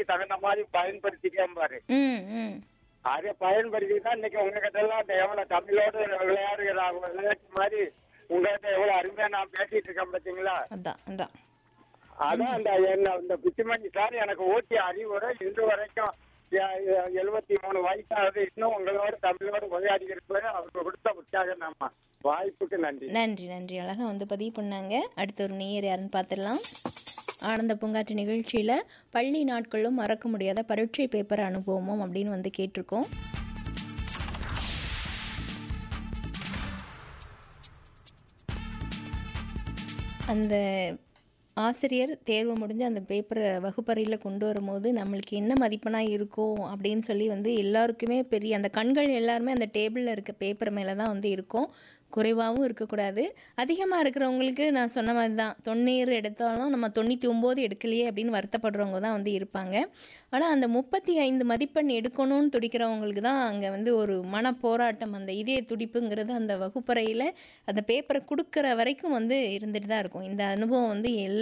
தேவைக்கு தகுந்த மாதிரி பயன்படுத்திக்கேன் பாரு ம் ம் அதை பயன்படுத்தி தான் இன்னைக்கு உங்ககிட்ட எல்லாம் இந்த எவ்வளவு தமிழோடு விளையாடுகிற விளையாட்டு மாதிரி உங்ககிட்ட எவ்வளவு அருமையா நான் பேசிட்டு இருக்கேன் பாத்தீங்களா அதான் அதான் அதான் அந்த என்ன இந்த பிச்சுமணி சார் எனக்கு ஊட்டிய அறிவுரை இன்று வரைக்கும் எழுபத்தி மூணு வயசாகுது இன்னும் உங்களோட தமிழோடு விளையாடி இருப்பது அவருக்கு கொடுத்த உற்சாகம் நம்ம வாய்ப்புக்கு நன்றி நன்றி நன்றி அழகா வந்து பதிவு பண்ணாங்க அடுத்த ஒரு நேயர் யாருன்னு பார்த்துடலாம் ஆனந்த பூங்காற்று நிகழ்ச்சியில் பள்ளி நாட்களும் மறக்க முடியாத பரீட்சை பேப்பர் அனுபவமும் அப்படின்னு வந்து கேட்டிருக்கோம் அந்த ஆசிரியர் தேர்வு முடிஞ்சு அந்த பேப்பரை வகுப்பறையில் கொண்டு வரும்போது நம்மளுக்கு என்ன மதிப்பெண்ணாக இருக்கும் அப்படின்னு சொல்லி வந்து எல்லாருக்குமே பெரிய அந்த கண்கள் எல்லாருமே அந்த டேபிளில் இருக்க பேப்பர் மேலே தான் வந்து இருக்கும் குறைவாகவும் இருக்கக்கூடாது அதிகமாக இருக்கிறவங்களுக்கு நான் சொன்ன மாதிரி தான் தொண்ணூறு எடுத்தாலும் நம்ம தொண்ணூற்றி ஒம்பது எடுக்கலையே அப்படின்னு வருத்தப்படுறவங்க தான் வந்து இருப்பாங்க ஆனால் அந்த முப்பத்தி ஐந்து மதிப்பெண் எடுக்கணும்னு துடிக்கிறவங்களுக்கு தான் அங்கே வந்து ஒரு மன போராட்டம் அந்த இதய துடிப்புங்கிறது அந்த வகுப்பறையில் அந்த பேப்பரை கொடுக்குற வரைக்கும் வந்து இருந்துட்டு தான் இருக்கும் இந்த அனுபவம் வந்து எல்லா